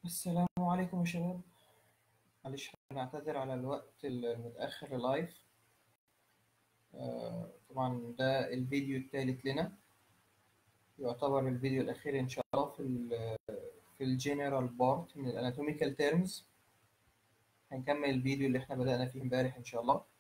السلام عليكم يا شباب معلش نعتذر على الوقت المتأخر لايف آه، طبعا ده الفيديو الثالث لنا يعتبر الفيديو الأخير إن شاء الله في ال في الجنرال بارت من الاناتوميكال تيرمز هنكمل الفيديو اللي احنا بدأنا فيه امبارح إن شاء الله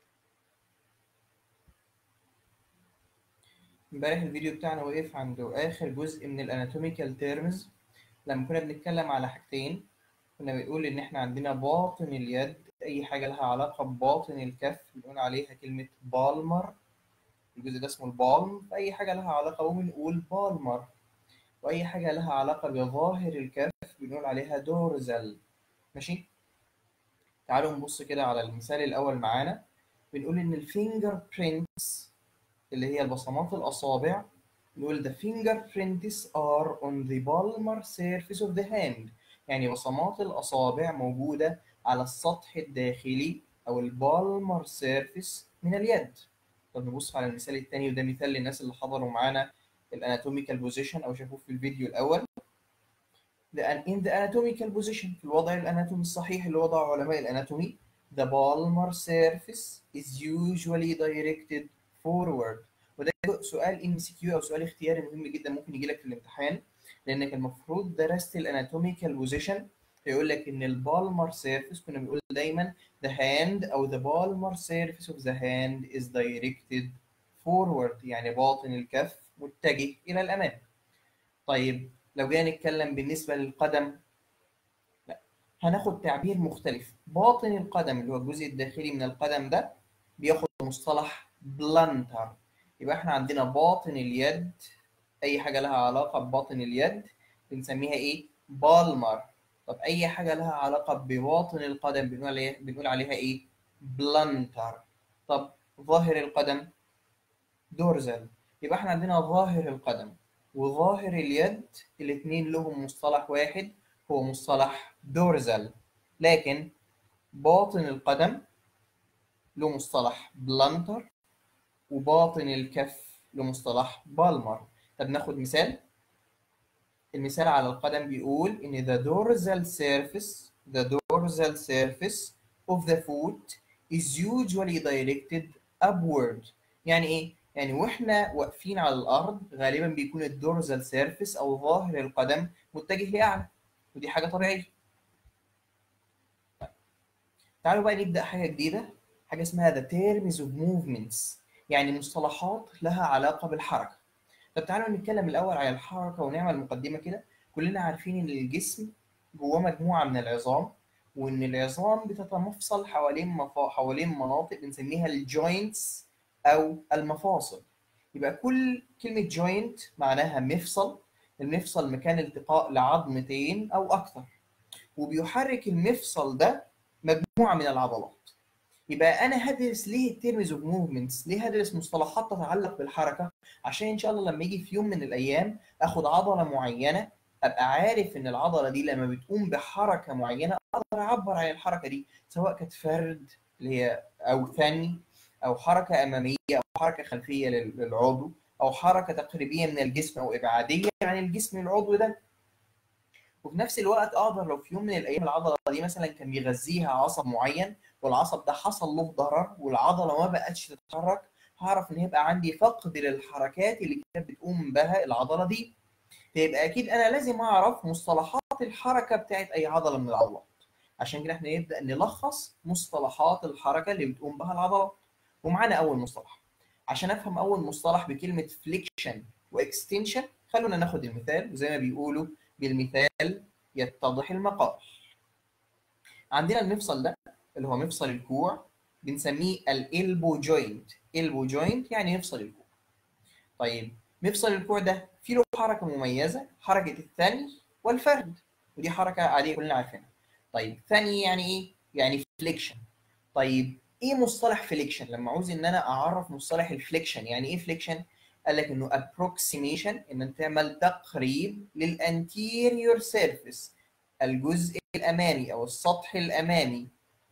امبارح الفيديو بتاعنا وقف عند آخر جزء من الاناتوميكال تيرمز لما كنا بنتكلم على حاجتين كنا بنقول إن إحنا عندنا باطن اليد أي حاجة لها علاقة بباطن الكف بنقول عليها كلمة بالمر الجزء ده اسمه البالم فأي حاجة لها علاقة بنقول بالمر وأي حاجة لها علاقة بظاهر الكف بنقول عليها دورزل ماشي تعالوا نبص كده على المثال الأول معانا بنقول إن الفينجر برينتس اللي هي البصمات الأصابع نقول the fingerprints are on the palmar surface of the hand يعني بصمات الأصابع موجودة على السطح الداخلي أو البالمر سيرفيس من اليد طب نبص على المثال الثاني وده مثال للناس اللي حضروا معانا الاناتوميكال بوزيشن أو شافوه في الفيديو الأول لأن in the anatomical position في الوضع الأناتومي الصحيح اللي وضعه علماء الأناتومي the palmar surface is usually directed forward وده سؤال ام سي كيو او سؤال اختياري مهم جدا ممكن يجي لك في الامتحان لانك المفروض درست الاناتوميكال بوزيشن فيقول لك ان البالمر سيرفيس كنا بنقول دايما the hand او the palmar surface of the hand is directed forward يعني باطن الكف متجه الى الامام طيب لو جينا نتكلم بالنسبه للقدم لا هناخد تعبير مختلف باطن القدم اللي هو الجزء الداخلي من القدم ده بياخد مصطلح بلانتر يبقى احنا عندنا باطن اليد اي حاجه لها علاقه بباطن اليد بنسميها ايه بالمر طب اي حاجه لها علاقه بباطن القدم بنقول عليها بنقول عليها ايه بلانتر طب ظاهر القدم دورزل يبقى احنا عندنا ظاهر القدم وظاهر اليد الاثنين لهم مصطلح واحد هو مصطلح دورزل لكن باطن القدم له مصطلح بلانتر وباطن الكف لمصطلح بالمر طب ناخد مثال المثال على القدم بيقول ان the dorsal surface the dorsal surface of the foot is usually directed upward يعني ايه يعني واحنا واقفين على الارض غالبا بيكون الدورزال سيرفيس او ظاهر القدم متجه لاعلى ودي حاجه طبيعيه تعالوا بقى نبدا حاجه جديده حاجه اسمها the terms of movements يعني مصطلحات لها علاقة بالحركة طب تعالوا نتكلم الأول على الحركة ونعمل مقدمة كده كلنا عارفين إن الجسم جواه مجموعة من العظام وإن العظام بتتمفصل حوالين مفا... حوالين مناطق بنسميها الجوينتس أو المفاصل يبقى كل كلمة جوينت معناها مفصل المفصل مكان التقاء لعظمتين أو أكثر وبيحرك المفصل ده مجموعة من العضلات يبقى انا هدرس ليه التيرمز اوف موفمنتس ليه هدرس مصطلحات تتعلق بالحركه عشان ان شاء الله لما يجي في يوم من الايام اخد عضله معينه ابقى عارف ان العضله دي لما بتقوم بحركه معينه اقدر اعبر عن الحركه دي سواء كانت فرد اللي هي او ثاني او حركه اماميه او حركه خلفيه للعضو او حركه تقريبيه من الجسم او ابعاديه عن الجسم العضو ده وفي نفس الوقت اقدر لو في يوم من الايام العضله دي مثلا كان بيغذيها عصب معين والعصب ده حصل له ضرر والعضله ما بقتش تتحرك هعرف ان يبقى عندي فقد للحركات اللي كانت بتقوم بها العضله دي فيبقى اكيد انا لازم اعرف مصطلحات الحركه بتاعت اي عضله من العضلات عشان كده احنا نبدا نلخص مصطلحات الحركه اللي بتقوم بها العضلات ومعانا اول مصطلح عشان افهم اول مصطلح بكلمه فليكشن واكستنشن خلونا ناخد المثال وزي ما بيقولوا بالمثال يتضح المقال عندنا المفصل ده اللي هو مفصل الكوع بنسميه الالبو جوينت البو جوينت يعني مفصل الكوع طيب مفصل الكوع ده فيه له حركه مميزه حركه الثني والفرد ودي حركه عاديه كلنا عارفينها طيب ثني يعني ايه يعني فليكشن طيب ايه مصطلح فليكشن لما عاوز ان انا اعرف مصطلح الفليكشن يعني ايه فليكشن قال لك انه approximation ان انت تعمل تقريب للانتيريور سيرفيس الجزء الامامي او السطح الامامي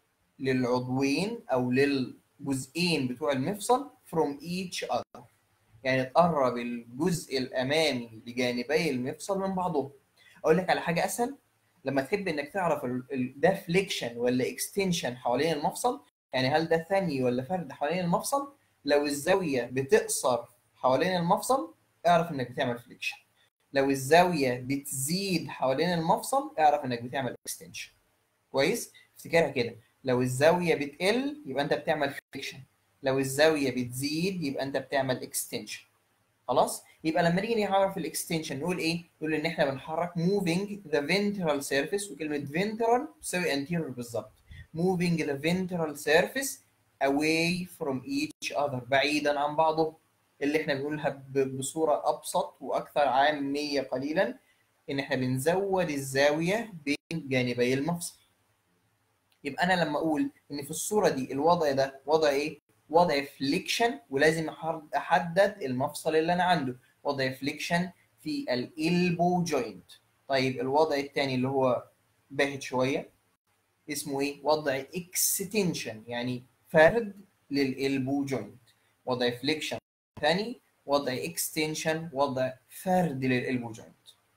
للعضوين او للجزئين بتوع المفصل from each other يعني تقرب الجزء الامامي لجانبي المفصل من بعضهم اقول لك على حاجه اسهل لما تحب انك تعرف ال- ال- ده فليكشن ولا اكستنشن حوالين المفصل يعني هل ده ثاني ولا فرد حوالين المفصل لو الزاويه بتقصر حوالين المفصل اعرف انك بتعمل فليكشن لو الزاويه بتزيد حوالين المفصل اعرف انك بتعمل اكستنشن كويس افتكرها كده لو الزاويه بتقل يبقى انت بتعمل فليكشن لو الزاويه بتزيد يبقى انت بتعمل اكستنشن خلاص يبقى لما نيجي نعرف الاكستنشن نقول ايه نقول ان احنا بنحرك moving the ventral surface وكلمه ventral تساوي anterior بالظبط moving the ventral surface away from each other بعيدا عن بعضه اللي احنا بنقولها ب- بصوره ابسط واكثر عاميه قليلا ان احنا بنزود الزاويه بين جانبي المفصل يبقى انا لما اقول ان في الصوره دي الوضع ده وضع ايه وضع فليكشن ولازم أحر- احدد المفصل اللي انا عنده وضع فليكشن في الالبو جوينت طيب الوضع الثاني اللي هو باهت شويه اسمه ايه وضع اكستنشن يعني فرد للالبو جوينت وضع فليكشن ثاني وضع اكستنشن وضع فرد للالبو جوينت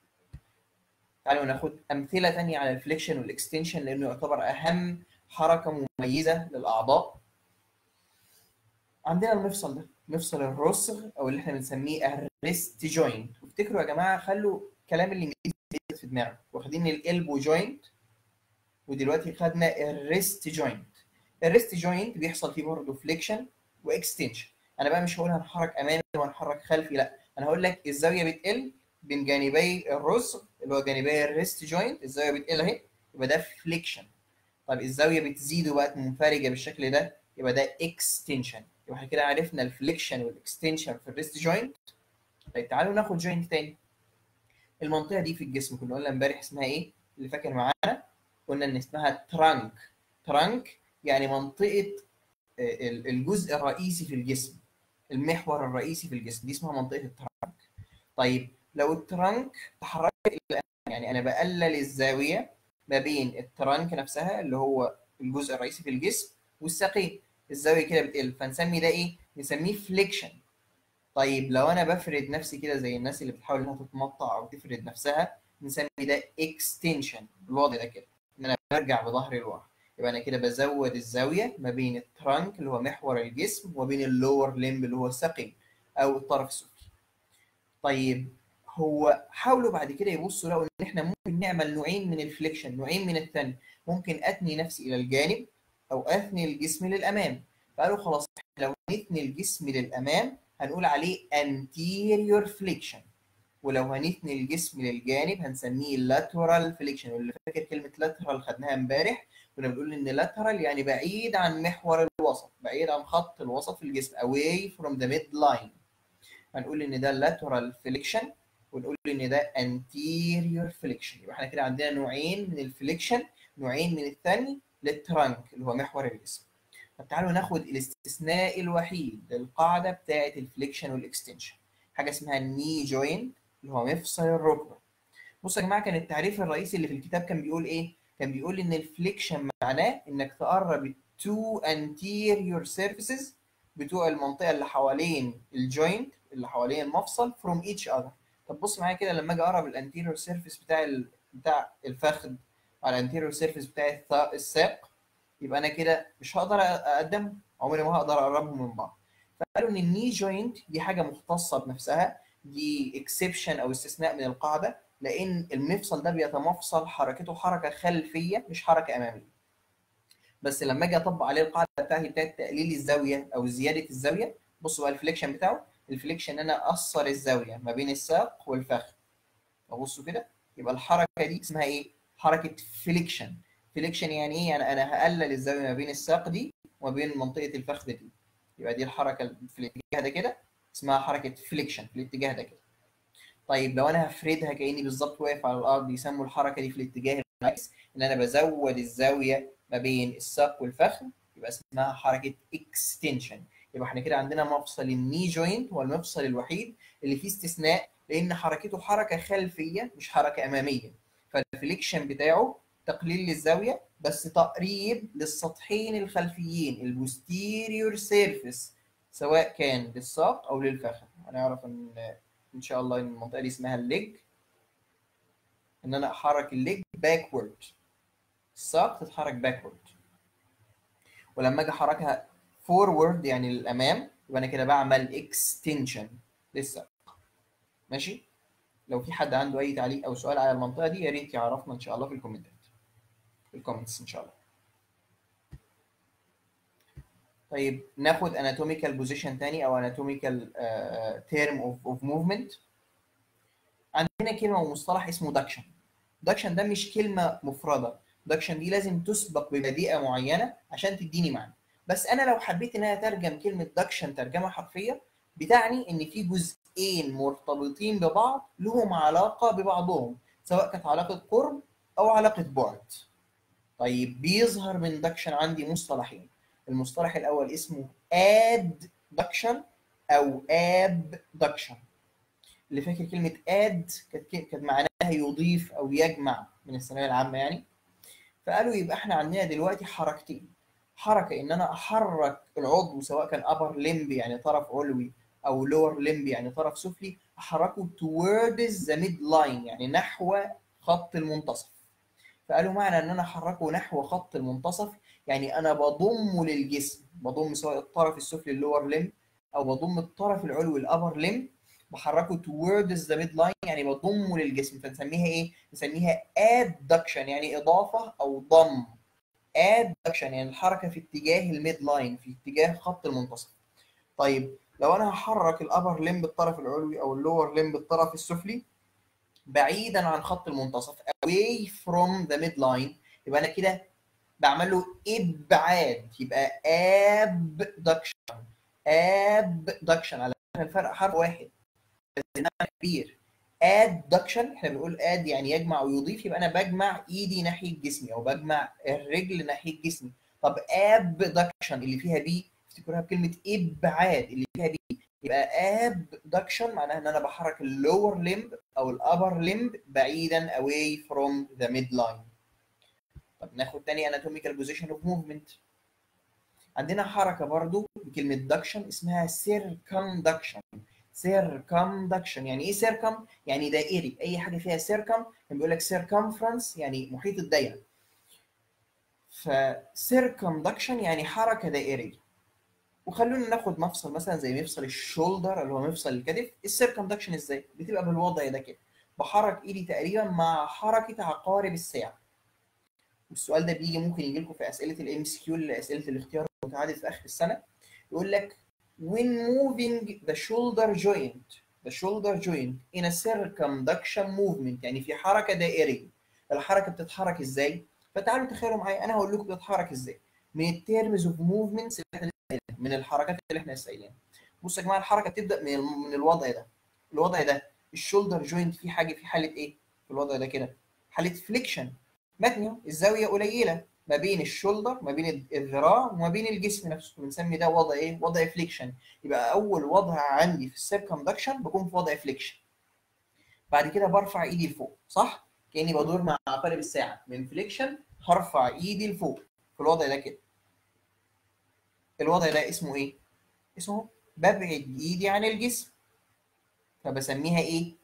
تعالوا ناخد امثله ثانيه على الفليكشن والاكستنشن لانه يعتبر اهم حركه مميزه للاعضاء عندنا المفصل ده مفصل الرسغ او اللي احنا بنسميه الريست جوينت وافتكروا يا جماعه خلوا كلام الانجليزي في دماغك واخدين الالبو جوينت ودلوقتي خدنا الريست جوينت الريست جوينت بيحصل فيه برضه فليكشن واكستنشن انا بقى مش هقول هنحرك امامي وهنحرك خلفي لا انا هقول لك الزاويه بتقل بين جانبي الرسغ اللي هو جانبي الريست جوينت الزاويه بتقل اهي يبقى ده فليكشن طب الزاويه بتزيد وبقت منفرجه بالشكل ده يبقى ده اكستنشن يبقى احنا كده عرفنا الفليكشن والاكستنشن في الريست جوينت طيب تعالوا ناخد جوينت تاني المنطقه دي في الجسم كنا قلنا امبارح اسمها ايه اللي فاكر معانا قلنا ان اسمها ترانك ترانك يعني منطقه آه، ال- الجزء الرئيسي في الجسم المحور الرئيسي في الجسم دي اسمها منطقه الترانك طيب لو الترانك تحركت الى الأمام، يعني انا بقلل الزاويه ما بين الترانك نفسها اللي هو الجزء الرئيسي في الجسم والساقين الزاويه كده بتقل فنسمي ده ايه نسميه فليكشن طيب لو انا بفرد نفسي كده زي الناس اللي بتحاول انها تتمطع او تفرد نفسها نسمي ده اكستنشن الوضع ده كده ان انا برجع بظهري لورا يبقى انا كده بزود الزاويه ما بين الترانك اللي هو محور الجسم وبين اللور ليمب اللي هو الساقين او الطرف السفلي طيب هو حاولوا بعد كده يبصوا لقوا ان احنا ممكن نعمل نوعين من الفليكشن نوعين من الثاني ممكن اثني نفسي الى الجانب او اثني الجسم للامام فقالوا خلاص لو نثني الجسم للامام هنقول عليه anterior flexion ولو هنثني الجسم للجانب هنسميه lateral flexion واللي فاكر كلمة lateral خدناها امبارح كنا بنقول ان lateral يعني بعيد عن محور الوسط بعيد عن خط الوسط في الجسم away from the midline هنقول ان ده lateral flexion ونقول ان ده anterior flexion يبقى احنا كده عندنا نوعين من الفليكشن نوعين من الثاني للترانك اللي هو محور الجسم طب تعالوا ناخد الاستثناء الوحيد للقاعده بتاعه الفليكشن والاكستنشن حاجه اسمها الني جوينت اللي هو مفصل الركبه بصوا يا جماعه كان التعريف الرئيسي اللي في الكتاب كان بيقول ايه كان بيقول ان الفليكشن معناه انك تقرب التو anterior surfaces بتوع المنطقه اللي حوالين الجوينت اللي حوالين المفصل from each other طب بص معايا كده لما اجي اقرب الانتيريور سيرفيس بتاع ال... بتاع الفخذ على الانتيريور سيرفيس بتاع الث- الساق يبقى انا كده مش هقدر اقدمهم عمري ما هقدر اقربهم من بعض فقالوا ان الني جوينت دي حاجه مختصه بنفسها دي اكسبشن او استثناء من القاعده لان المفصل ده بيتمفصل حركته حركه خلفيه مش حركه اماميه بس لما اجي اطبق عليه القاعده بتاعتي بتاعت تقليل الزاويه او زياده الزاويه بصوا بقى الفليكشن بتاعه الفليكشن ان انا اقصر الزاويه ما بين الساق والفخذ ابصوا كده يبقى الحركه دي اسمها ايه حركه فليكشن فليكشن يعني ايه يعني انا هقلل الزاويه ما بين الساق دي وما بين منطقه الفخذ دي يبقى دي الحركه في الاتجاه ده كده اسمها حركه فليكشن في الاتجاه ده كده طيب لو انا هفردها كاني بالظبط واقف على الارض يسموا الحركه دي في الاتجاه العكس ان انا بزود الزاويه ما بين الساق والفخذ يبقى اسمها حركه اكستنشن يبقى احنا كده عندنا مفصل الني جوينت هو المفصل الوحيد اللي فيه استثناء لان حركته حركه خلفيه مش حركه اماميه فالفليكشن بتاعه تقليل للزاويه بس تقريب للسطحين الخلفيين البوستيريور سيرفيس سواء كان للساق او للفخذ هنعرف ان ان شاء الله ان المنطقه دي اسمها الليج ان انا احرك الليج باكورد الساق تتحرك باكورد ولما اجي احركها فورورد يعني للامام يبقى انا كده بعمل اكستنشن للساق ماشي لو في حد عنده اي تعليق او سؤال على المنطقه دي يا ريت يعرفنا ان شاء الله في الكومنتات في الكومنتس ان شاء الله طيب ناخد anatomical بوزيشن تاني او anatomical تيرم اوف اوف موفمنت عندنا كلمه ومصطلح اسمه دكشن دكشن ده مش كلمه مفرده دكشن دي لازم تسبق ببديئه معينه عشان تديني معنى بس انا لو حبيت ان انا اترجم كلمه دكشن ترجمه حرفيه بتعني ان في جزئين مرتبطين ببعض لهم علاقه ببعضهم سواء كانت علاقه قرب او علاقه بعد طيب بيظهر من دكشن عندي مصطلحين المصطلح الاول اسمه adduction او abduction اللي فاكر كلمه اد كانت كانت معناها يضيف او يجمع من الثانويه العامه يعني فقالوا يبقى احنا عندنا دلوقتي حركتين حركه ان انا احرك العضو سواء كان upper limb يعني طرف علوي او lower limb يعني طرف سفلي احركه towards the midline يعني نحو خط المنتصف فقالوا معنى ان انا احركه نحو خط المنتصف يعني انا بضمه للجسم بضم سواء الطرف السفلي اللور ليم او بضم الطرف العلوي الابر ليم بحركه towards the midline يعني بضمه للجسم فنسميها ايه؟ نسميها adduction يعني اضافه او ضم adduction يعني الحركه في اتجاه الميد لاين في اتجاه خط المنتصف طيب لو انا هحرك الابر ليم بالطرف العلوي او اللور ليم بالطرف السفلي بعيدا عن خط المنتصف away from the midline يبقى انا كده بعمل له ابعاد يبقى abduction abduction على فكره الفرق حرف واحد بس كبير adduction احنا بنقول add يعني يجمع ويضيف يبقى انا بجمع ايدي ناحيه جسمي او بجمع الرجل ناحيه جسمي طب abduction اللي فيها بي افتكروها بكلمه ابعاد اللي فيها بي يبقى abduction معناها ان انا بحرك اللور ليمب او الابر ليمب بعيدا away from the midline طب ناخد تاني anatomical position of movement عندنا حركة برضو بكلمة duction اسمها circumduction circumduction يعني ايه circum؟ يعني دائري اي حاجة فيها circum كان بيقول لك circumference يعني محيط الدايرة ف circumduction يعني حركة دائرية وخلونا ناخد مفصل مثلا زي مفصل الشولدر اللي هو مفصل الكتف السيركمدكشن ازاي بتبقى بالوضع ده كده بحرك ايدي تقريبا مع حركه عقارب الساعه والسؤال ده بيجي ممكن يجي لكم في اسئله الام سي كيو اسئله الاختيار المتعدد في اخر السنه يقول لك when moving the shoulder joint the shoulder joint in a circumduction movement يعني في حركه دائريه الحركه بتتحرك ازاي فتعالوا تخيلوا معايا انا هقول لكم بتتحرك ازاي من التيرمز اوف موفمنتس اللي احنا من الحركات اللي احنا لسه قايلينها بصوا يا جماعه الحركه بتبدا من من الوضع ده الوضع ده الشولدر جوينت في حاجه في حاله ايه في الوضع ده كده حاله فليكشن متنيه الزاويه قليله ما بين الشولدر ما بين الذراع وما بين الجسم نفسه بنسمي ده وضع ايه وضع فليكشن يبقى اول وضع عندي في السيركمدكشن بكون في وضع فليكشن بعد كده برفع ايدي لفوق صح كاني بدور مع عقارب الساعه من فليكشن هرفع ايدي لفوق في الوضع ده كده الوضع ده اسمه ايه؟ اسمه ببعد ايدي عن الجسم فبسميها ايه؟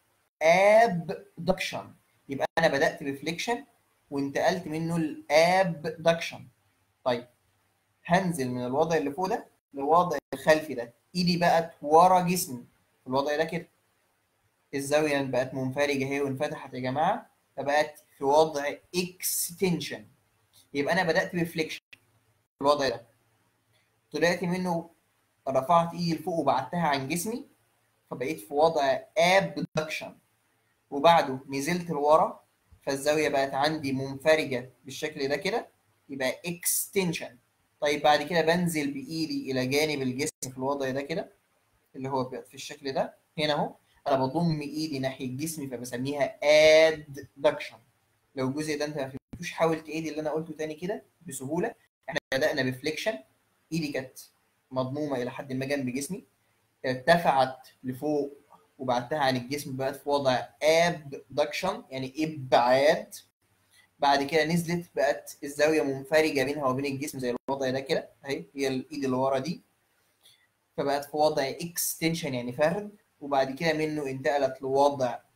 ابدكشن يبقى انا بدات بفليكشن وانتقلت منه الابدكشن طيب هنزل من الوضع اللي فوق ده للوضع الخلفي ده ايدي بقت ورا جسمي في الوضع ده كده الزاويه بقت منفرجه اهي وانفتحت يا جماعه فبقت في وضع اكستنشن يبقى انا بدات بفليكشن في الوضع ده طلعت منه رفعت ايدي لفوق وبعدتها عن جسمي فبقيت في وضع ابدكشن وبعده نزلت لورا فالزاويه بقت عندي منفرجه بالشكل ده كده يبقى اكستنشن طيب بعد كده بنزل بايدي الى جانب الجسم في الوضع ده كده اللي هو بقى في الشكل ده هنا اهو انا بضم ايدي ناحيه جسمي فبسميها ادكشن لو الجزء ده انت ما فهمتوش حاول تعيد اللي انا قلته تاني كده بسهوله احنا بدانا بفليكشن ايدي كانت مضمومه الى حد ما جنب جسمي ارتفعت لفوق وبعدتها عن الجسم بقت في وضع ابدكشن يعني ابعاد بعد كده نزلت بقت الزاويه منفرجه بينها وبين الجسم زي الوضع ده كده اهي هي الايد اللي ورا دي فبقت في وضع اكستنشن يعني فرد وبعد كده منه انتقلت لوضع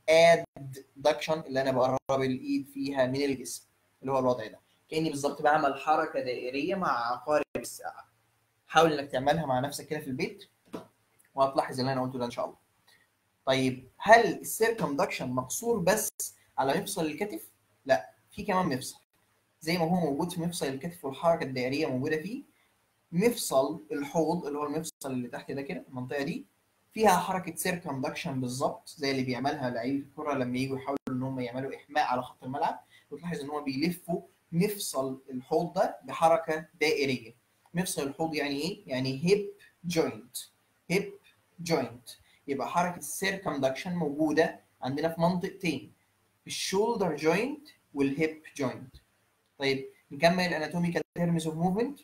ادكشن اللي انا بقرب الايد فيها من الجسم اللي هو الوضع ده كاني بالظبط بعمل حركه دائريه مع عقارب الساعه حاول انك تعملها مع نفسك كده في البيت وهتلاحظ اللي انا قلته ده ان شاء الله طيب هل السيركمدكشن مقصور بس على مفصل الكتف لا في كمان مفصل زي ما هو موجود في مفصل الكتف والحركه الدائريه موجوده فيه مفصل الحوض اللي هو المفصل اللي تحت ده كده المنطقه دي فيها حركه سيركمدكشن بالظبط زي اللي بيعملها لعيبه الكره لما يجوا يحاولوا ان هم يعملوا احماء على خط الملعب وتلاحظ ان هم بيلفوا مفصل الحوض ده بحركه دائريه مفصل الحوض يعني ايه يعني هيب جوينت هيب جوينت يبقى حركه السيركمدكشن موجوده عندنا في منطقتين في الشولدر جوينت والهيب جوينت طيب نكمل الاناتوميكال تيرمز اوف موفمنت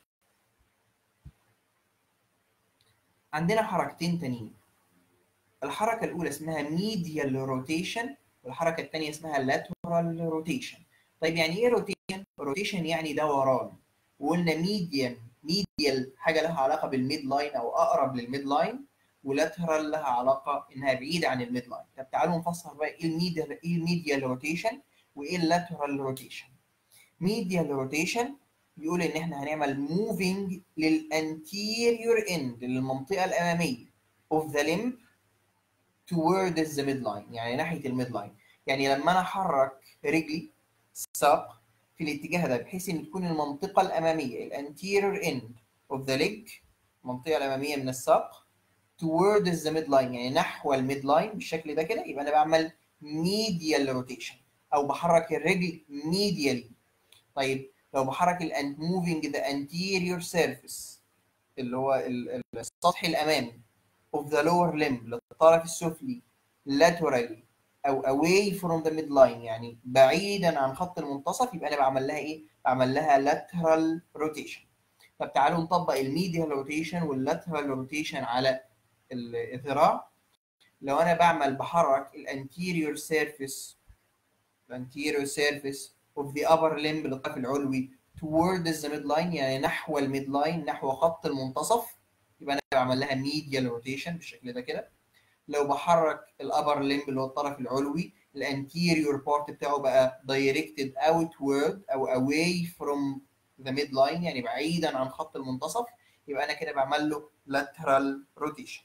عندنا حركتين تانيين الحركه الاولى اسمها ميديال روتيشن والحركه الثانيه اسمها لاترال روتيشن طيب يعني ايه روتيشن روتيشن يعني دوران وقلنا ميديان ميديال حاجه لها علاقه بالميد لاين او اقرب للميد لاين ولاترال لها علاقه انها بعيده عن الميد لاين طب تعالوا نفسر بقى ايه الميديال ايه الميديال روتيشن وايه اللاترال روتيشن ميديال روتيشن بيقول ان احنا هنعمل موفينج للانتيريور اند للمنطقه الاماميه اوف ذا limb towards the midline يعني ناحيه الميد لاين يعني لما انا احرك رجلي الساق في الاتجاه ده بحيث ان تكون المنطقه الاماميه الانتيريور اند اوف ذا ليج المنطقه الاماميه من الساق towards the midline يعني نحو الميد لاين بالشكل ده كده يبقى انا بعمل medial rotation او بحرك الرجل medially طيب لو بحرك ال moving the anterior surface اللي هو السطح الامامي of the lower limb للطرف السفلي laterally او away from the midline يعني بعيدا عن خط المنتصف يبقى انا بعمل لها ايه؟ بعمل لها lateral rotation. طب تعالوا نطبق الميديال روتيشن واللاترال روتيشن على الذراع. لو انا بعمل بحرك الانتيريور سيرفيس الانتيريور سيرفيس of the upper limb للطرف العلوي towards the midline يعني نحو الميد لاين نحو خط المنتصف يبقى انا بعمل لها medial روتيشن بالشكل ده كده. لو بحرك الابر ليمب اللي هو الطرف العلوي الانتيريور بارت بتاعه بقى دايركتد اوتورد او away from the midline يعني بعيدا عن خط المنتصف يبقى انا كده بعمل له lateral rotation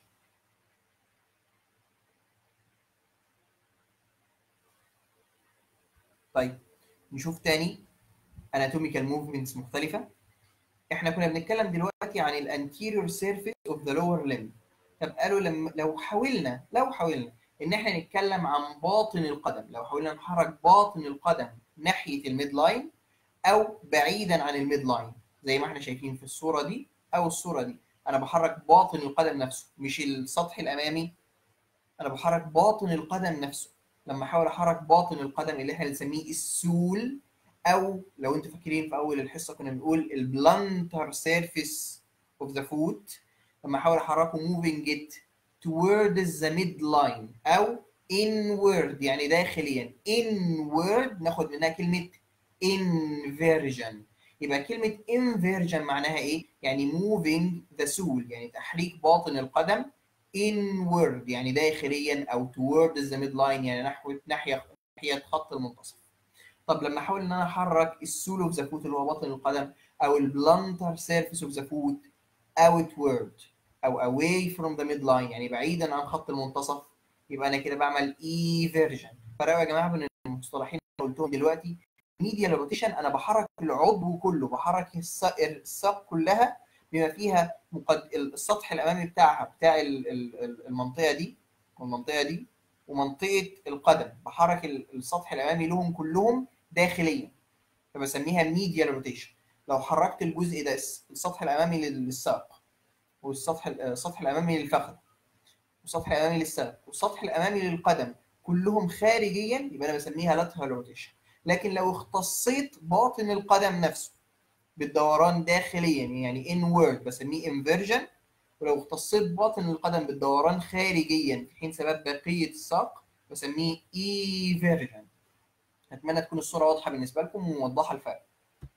طيب نشوف تاني anatomical movements مختلفة احنا كنا بنتكلم دلوقتي عن الانتيريور سيرفيس اوف ذا لور limb طب قالوا لما لو حاولنا لو حاولنا ان احنا نتكلم عن باطن القدم لو حاولنا نحرك باطن القدم ناحيه الميد لاين او بعيدا عن الميد لاين زي ما احنا شايفين في الصوره دي او الصوره دي انا بحرك باطن القدم نفسه مش السطح الامامي انا بحرك باطن القدم نفسه لما احاول احرك باطن القدم اللي احنا بنسميه السول او لو انتوا فاكرين في اول الحصه كنا بنقول البلانتر سيرفيس اوف ذا فوت لما احاول احركه moving it towards the midline او inward يعني داخليا inward ناخد منها كلمه inversion يبقى كلمه inversion معناها ايه؟ يعني moving the sole يعني تحريك باطن القدم inward يعني داخليا او towards the midline يعني نحو ناحيه ناحيه خط المنتصف. طب لما احاول ان انا احرك السول اوف ذا فوت اللي هو باطن القدم او البلانتر سيرفيس اوف ذا فوت outward او away from the midline يعني بعيدا عن خط المنتصف يبقى انا كده بعمل eversion فرقوا يا جماعه بين المصطلحين اللي قلتهم دلوقتي medial روتيشن انا بحرك العضو كله بحرك الساق كلها بما فيها مقد... السطح الامامي بتاعها بتاع المنطقه دي والمنطقه دي ومنطقه القدم بحرك السطح الامامي لهم كلهم داخليا فبسميها medial روتيشن لو حركت الجزء ده السطح الامامي للساق والسطح السطح الامامي للفخذ والسطح الامامي للساق والسطح الامامي للقدم كلهم خارجيا يبقى انا بسميها lateral روتيشن لكن لو اختصيت باطن القدم نفسه بالدوران داخليا يعني inward بسميه inversion ولو اختصيت باطن القدم بالدوران خارجيا في حين سبب بقيه الساق بسميه eversion اتمنى تكون الصوره واضحه بالنسبه لكم وموضحه الفرق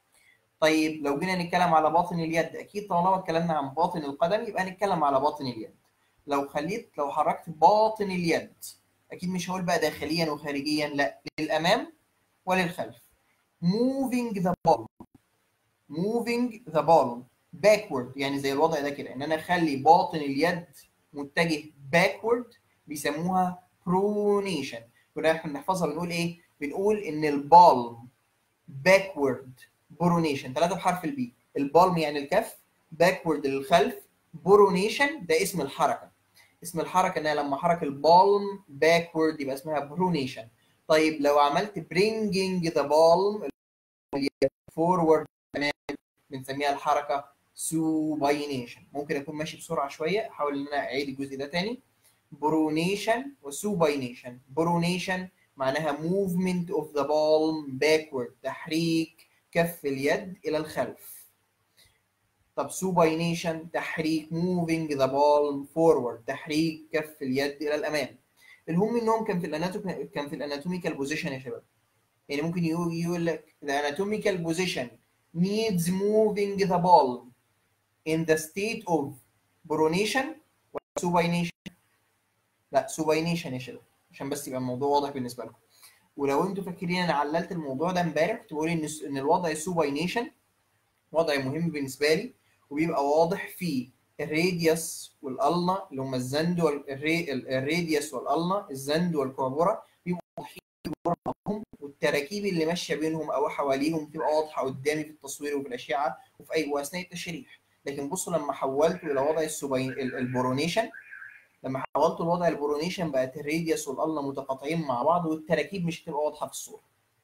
طيب لو جينا نتكلم على باطن اليد اكيد طالما اتكلمنا عن باطن القدم يبقى نتكلم على باطن اليد لو خليت لو حركت باطن اليد اكيد مش هقول بقى داخليا وخارجيا لا للامام وللخلف moving the ball moving the ball backward يعني زي الوضع ده كده ان انا اخلي باطن اليد متجه backward بيسموها pronation كنا احنا بنحفظها بنقول ايه بنقول ان البالم backward pronation ثلاثه بحرف البي البالم يعني الكف backward للخلف pronation ده اسم الحركه اسم الحركه ان انا لما احرك البالم backward يبقى اسمها pronation طيب لو عملت bringing the palm forward بنسميها الحركه supination ممكن اكون ماشي بسرعه شويه احاول ان انا اعيد الجزء ده تاني pronation وسوبينيشن pronation معناها movement of the palm backward تحريك كف اليد الى الخلف طب supination تحريك moving the palm forward تحريك كف اليد الى الامام المهم انهم كان في الاناتومي كان في الاناتوميكال بوزيشن يا شباب يعني ممكن يقول يقول لك the anatomical position needs moving the ball in the state of pronation ولا supination لا supination يا شباب عشان بس يبقى الموضوع واضح بالنسبه لكم ولو انتوا فاكرين انا عللت الموضوع ده امبارح كنت بقول ان ان الوضع السوباينيشن وضع مهم بالنسبه لي وبيبقى واضح في الراديوس والالنا اللي هم الزند والراديوس والالنا الزند والكوابورا بيبقوا واضحين بعضهم والتراكيب اللي ماشيه بينهم او حواليهم بتبقى واضحه قدامي في التصوير وفي الاشعه وفي اي واثناء التشريح لكن بصوا لما حولته الى وضع السوباين البورونيشن لما حولته لوضع البورونيشن بقت الراديوس والالنا متقاطعين مع بعض والتراكيب مش هتبقى واضحه في الصوره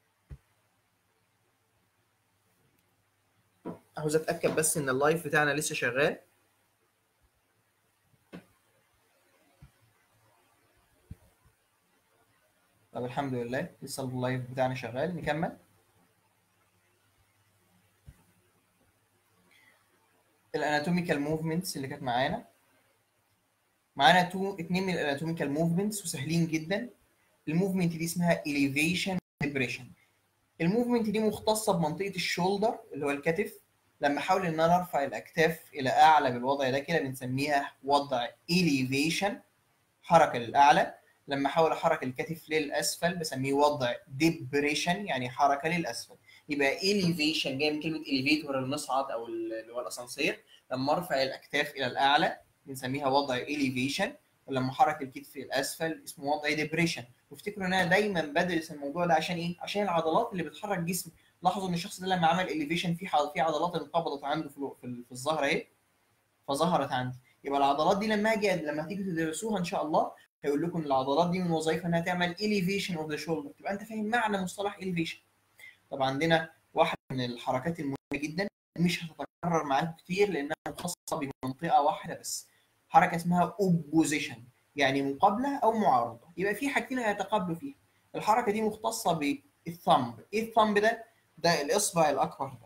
عاوز اتاكد بس ان اللايف بتاعنا لسه شغال طب الحمد لله لسه اللايف بتاعنا شغال نكمل الاناتوميكال موفمنتس اللي كانت معانا معانا تو اتنين من الاناتوميكال موفمنتس وسهلين جدا الموفمنت دي اسمها elevation depression الموفمنت دي مختصه بمنطقه الشولدر اللي هو الكتف لما احاول ان انا ارفع الاكتاف الى اعلى بالوضع ده كده بنسميها وضع elevation حركه للاعلى لما احاول احرك الكتف للاسفل بسميه وضع ديبريشن يعني حركه للاسفل يبقى elevation جاي من كلمه elevator المصعد او اللي هو الاسانسير لما ارفع الاكتاف الى الاعلى بنسميها وضع elevation ولما احرك الكتف للاسفل اسمه وضع ديبريشن وافتكروا ان انا دايما بدرس الموضوع ده عشان ايه؟ عشان العضلات اللي بتحرك جسم لاحظوا ان الشخص ده لما عمل elevation في في عضلات انقبضت عنده في في الظهر اهي فظهرت عندي يبقى العضلات دي لما اجي لما تيجي تدرسوها ان شاء الله هيقول لكم ان العضلات دي من وظائفها انها تعمل elevation of the shoulder تبقى انت فاهم معنى مصطلح elevation طب عندنا واحده من الحركات المهمه جدا مش هتتكرر معاكم كتير لانها خاصه بمنطقه واحده بس حركه اسمها opposition يعني مقابله او معارضه يبقى في حاجتين هيتقابلوا فيها الحركه دي مختصه بالثمب ايه الثمب ده ده الاصبع الاكبر ده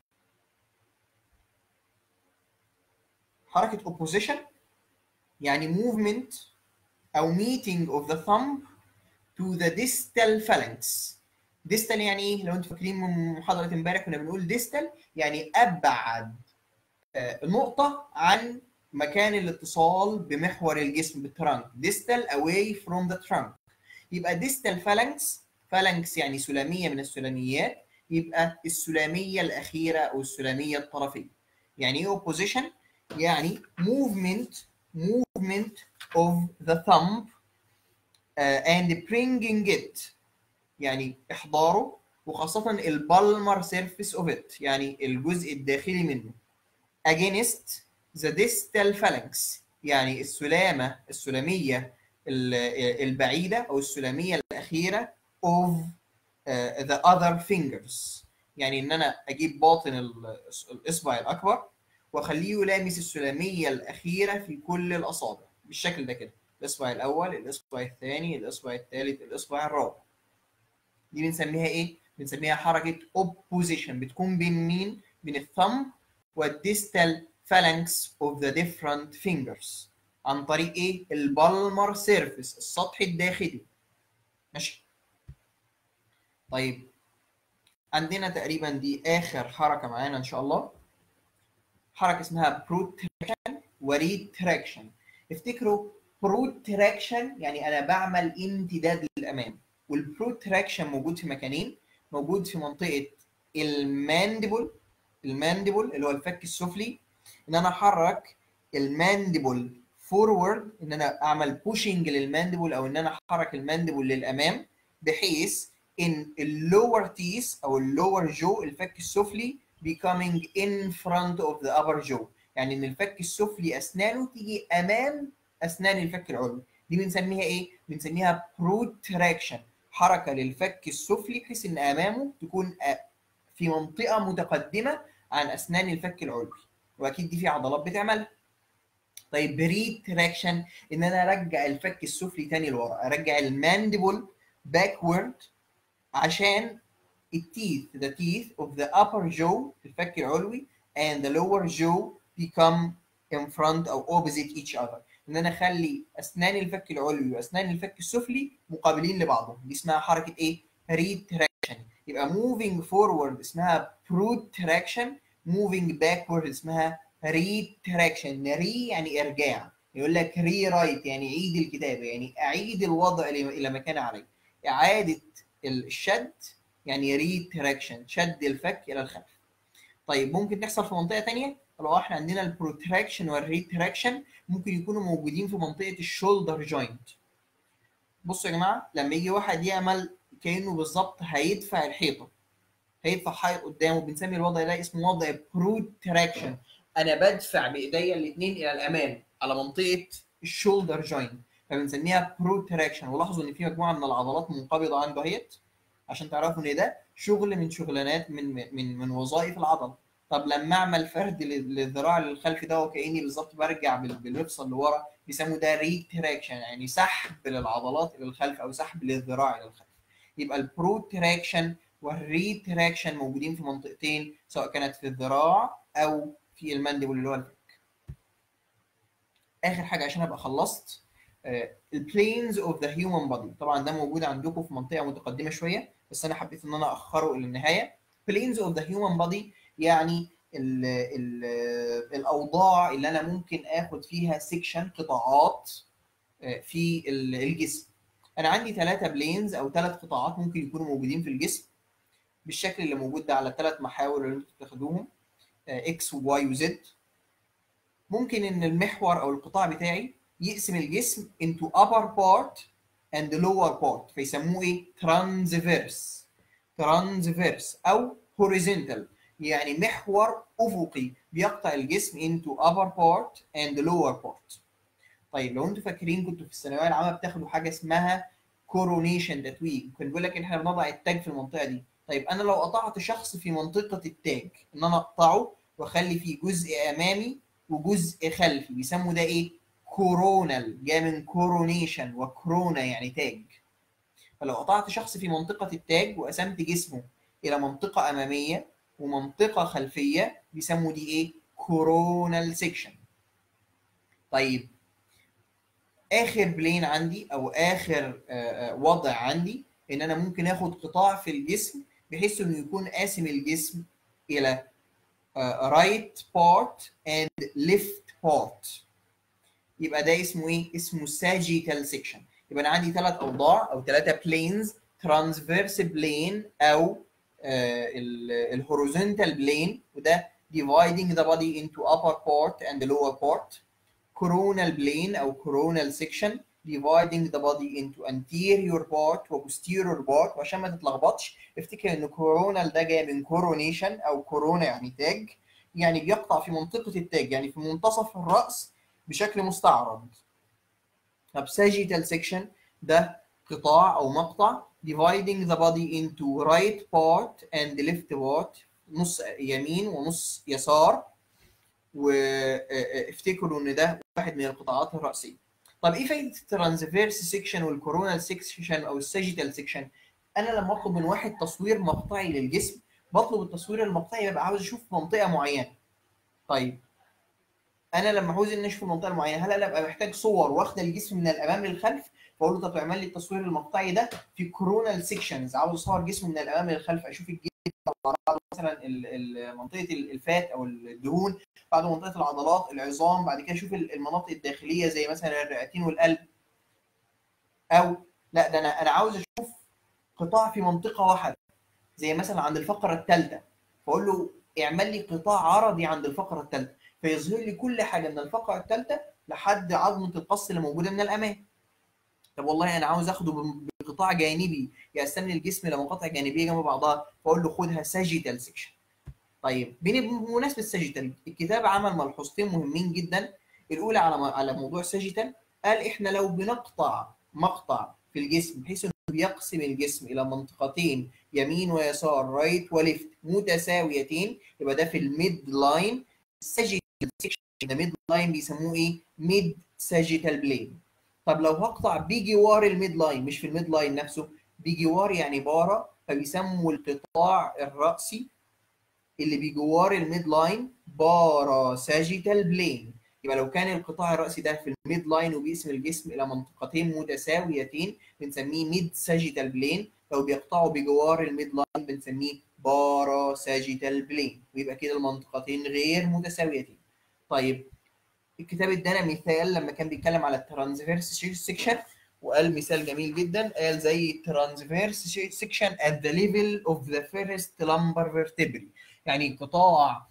حركه opposition يعني movement او meeting of the thumb to the distal phalanx distal يعني ايه لو انتوا فاكرين من محاضره امبارح كنا بنقول distal يعني ابعد نقطه عن مكان الاتصال بمحور الجسم بالترانك distal away from the trunk يبقى distal phalanx phalanx يعني سلاميه من السلاميات يبقى السلاميه الاخيره او السلاميه الطرفيه يعني ايه opposition يعني movement movement of the thumb uh, and bringing it يعني احضاره وخاصه البالمر سيرفيس اوف ات يعني الجزء الداخلي منه against the distal phalanx يعني السلامه السلاميه البعيده او السلاميه الاخيره of uh, the other fingers يعني ان انا اجيب باطن الاصبع الاكبر واخليه يلامس السلاميه الاخيره في كل الاصابع بالشكل ده كده الاصبع الاول الاصبع الثاني الاصبع الثالث الاصبع الرابع دي بنسميها ايه بنسميها حركه opposition بتكون بين مين بين الثumb والديستال phalanx of the different fingers عن طريق ايه البالمر سيرفيس السطح الداخلي ماشي طيب عندنا تقريبا دي اخر حركه معانا ان شاء الله حركه اسمها بروتراكشن وريتراكشن افتكروا بروتراكشن يعني انا بعمل امتداد للامام والبروتراكشن موجود في مكانين موجود في منطقه المانديبل المانديبل اللي هو الفك السفلي ان انا احرك المانديبل فورورد ان انا اعمل بوشنج للمانديبل او ان انا احرك المانديبل للامام بحيث ان اللور تيس او اللور جو الفك السفلي becoming in front of the upper jaw يعني ان الفك السفلي اسنانه تيجي امام اسنان الفك العلوي دي بنسميها ايه بنسميها protraction حركه للفك السفلي بحيث ان امامه تكون في منطقه متقدمه عن اسنان الفك العلوي واكيد دي في عضلات بتعملها طيب بريتراكشن ان انا ارجع الفك السفلي تاني لورا ارجع المانديبل باكورد عشان التيث the teeth of the upper jaw الفك العلوي and the lower jaw become in front او opposite each other ان انا اخلي اسنان الفك العلوي واسنان الفك السفلي مقابلين لبعضهم دي اسمها حركه ايه ريتراكشن يبقى moving forward اسمها protraction moving backward اسمها ريتراكشن ري يعني ارجاع يقول لك ري رايت يعني عيد الكتابه يعني اعيد الوضع الى ما كان عليه اعاده الشد يعني ريتراكشن شد الفك الى الخلف طيب ممكن تحصل في منطقه ثانيه لو احنا عندنا البروتراكشن والريتراكشن ممكن يكونوا موجودين في منطقه الشولدر جوينت بصوا يا جماعه لما يجي واحد يعمل كانه بالظبط هيدفع الحيطه هيدفع حائط قدامه بنسمي الوضع ده اسمه وضع بروتراكشن انا بدفع بايديا الاثنين الى الامام على منطقه الشولدر جوينت فبنسميها بروتراكشن ولاحظوا ان في مجموعه من العضلات منقبضه عنده اهيت عشان تعرفوا ان ده شغل من شغلانات من من من وظائف العضله طب لما اعمل فرد للذراع للخلف ده وكاني بالظبط برجع بالمفصل لورا بيسموا ده ريتراكشن يعني سحب للعضلات الى الخلف او سحب للذراع الى الخلف يبقى البروتراكشن والريتراكشن موجودين في منطقتين سواء كانت في الذراع او في المانديبل اللي هو الفك اخر حاجه عشان ابقى خلصت البلينز اوف ذا هيومن بودي طبعا ده موجود عندكم في منطقه متقدمه شويه بس انا حبيت ان انا اخره الى النهايه planes of the human body يعني ال ال الاوضاع اللي انا ممكن اخد فيها سيكشن قطاعات في الجسم انا عندي ثلاثه بلينز او ثلاث قطاعات ممكن يكونوا موجودين في الجسم بالشكل اللي موجود ده على الثلاث محاور اللي انتوا بتاخدوهم اكس وواي وزد ممكن ان المحور او القطاع بتاعي يقسم الجسم into upper part and lower part فيسموه ايه transverse transverse او horizontal يعني محور افقي بيقطع الجسم into upper part and lower part طيب لو انتوا فاكرين كنتوا في الثانويه العامه بتاخدوا حاجه اسمها كورونيشن تتويج كان بيقول لك ان احنا بنضع التاج في المنطقه دي طيب انا لو قطعت شخص في منطقه التاج ان انا اقطعه واخلي فيه جزء امامي وجزء خلفي بيسموا ده ايه كورونال جاي من كورونيشن وكورونا يعني تاج فلو قطعت شخص في منطقة التاج وقسمت جسمه إلى منطقة أمامية ومنطقة خلفية بيسموا دي إيه؟ كورونال سيكشن. طيب آخر بلين عندي أو آخر وضع عندي إن أنا ممكن آخد قطاع في الجسم بحيث إنه يكون قاسم الجسم إلى right part and left part. يبقى ده اسمه ايه؟ اسمه sagittal section. يبقى انا عندي ثلاث اوضاع او ثلاثه بلينز transverse plane او الهوريزونتال بلين وده dividing the body into upper part and lower part. coronal plane او coronal section dividing the body into anterior part و posterior part وعشان ما تتلخبطش افتكر ان coronal ده جاي من coronation او كورونا يعني تاج يعني بيقطع في منطقه التاج يعني في منتصف الراس بشكل مستعرض طب sagittal section ده قطاع او مقطع dividing the body into right part and left part نص يمين ونص يسار وافتكروا ان ده واحد من القطاعات الرئيسيه طب ايه فايده الترانسفيرس سيكشن والكورونال سيكشن او الساجيتال سيكشن انا لما اطلب من واحد تصوير مقطعي للجسم بطلب التصوير المقطعي ببقى عاوز اشوف منطقه معينه طيب انا لما عاوز ان اشوف المنطقه المعينه هل انا ابقى محتاج صور واخده الجسم من الامام للخلف فاقول له طب اعمل لي التصوير المقطعي ده في كورونال سيكشنز عاوز اصور جسمه من الامام للخلف اشوف الجسم مثلا منطقه الفات او الدهون بعد منطقه العضلات العظام بعد كده اشوف المناطق الداخليه زي مثلا الرئتين والقلب او لا ده انا انا عاوز اشوف قطاع في منطقه واحده زي مثلا عند الفقره الثالثه فاقول له اعمل لي قطاع عرضي عند الفقره الثالثه فيظهر لي كل حاجه من الفقره الثالثه لحد عظمه القص اللي موجوده من الامام طب والله انا عاوز اخده بقطاع جانبي يقسم لي الجسم لمقاطع جانبيه جنب بعضها فاقول له خدها ساجيتال سيكشن طيب بمناسبه الساجيتال الكتاب عمل ملحوظتين مهمين جدا الاولى على على موضوع الساجيتال قال احنا لو بنقطع مقطع في الجسم بحيث انه بيقسم الجسم الى منطقتين يمين ويسار رايت وليفت متساويتين يبقى ده في الميد لاين الساجيتال سيكشن ده ميد لاين بيسموه ايه ميد ساجيتال بلين طب لو هقطع بجوار الميد لاين مش في الميد لاين نفسه بجوار يعني بارا فبيسموا القطاع الرأسي اللي بجوار الميد لاين بارا ساجيتال بلين يبقى لو كان القطاع الرأسي ده في الميد لاين وبيقسم الجسم إلى منطقتين متساويتين بنسميه ميد ساجيتال بلين لو بيقطعوا بجوار الميد لاين بنسميه بارا ساجيتال بلين ويبقى كده المنطقتين غير متساويتين طيب الكتاب ادانا مثال لما كان بيتكلم على الترانسفيرس سيكشن وقال مثال جميل جدا قال زي ترانسفيرس سيكشن at the level of the first lumbar vertebrae يعني قطاع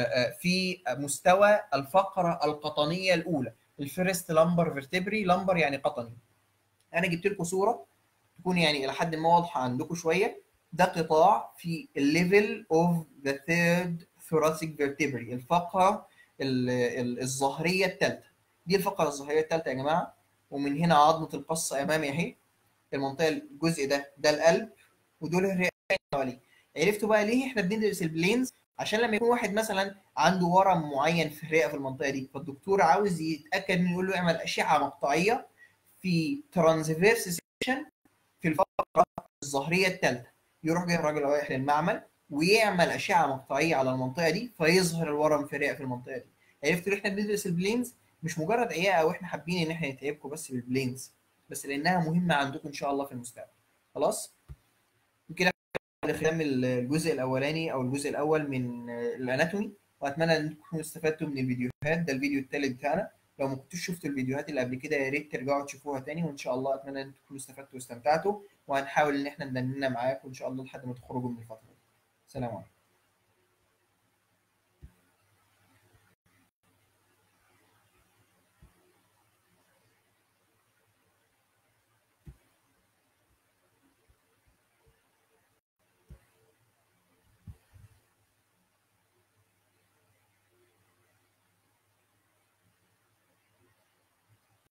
في مستوى الفقره القطنيه الاولى الفيرست لامبر فيرتبري لامبر يعني قطني انا جبت لكم صوره تكون يعني الى حد ما واضحه عندكم شويه ده قطاع في الليفل اوف ذا ثيرد ثوراسيك فيرتبري الفقره الظهريه الثالثه دي الفقره الظهريه الثالثه يا جماعه ومن هنا عظمه القص امامي اهي المنطقه الجزء ده ده القلب ودول الرئتين حواليه عرفتوا بقى ليه احنا بندرس البلينز عشان لما يكون واحد مثلا عنده ورم معين في الرئه في المنطقه دي فالدكتور عاوز يتاكد انه يقول له اعمل اشعه مقطعيه في ترانسفيرس سيكشن في الفقره الظهريه الثالثه يروح جاي الراجل رايح للمعمل ويعمل اشعه مقطعيه على المنطقه دي فيظهر الورم في الرئه في المنطقه دي عرفتوا ليه احنا بندرس البلينز مش مجرد عياقه واحنا حابين ان احنا نتعبكم بس بالبلينز بس لانها مهمه عندكم ان شاء الله في المستقبل خلاص كده ختام الجزء الاولاني او الجزء الاول من الاناتومي واتمنى ان تكونوا استفدتوا من الفيديوهات ده الفيديو الثالث بتاعنا لو ما كنتوش شفتوا الفيديوهات اللي قبل كده يا ريت ترجعوا تشوفوها تاني وان شاء الله اتمنى ان تكونوا استفدتوا واستمتعتوا وهنحاول ان احنا ندندنا معاكم ان شاء الله لحد ما تخرجوا من الفتره دي سلام عليكم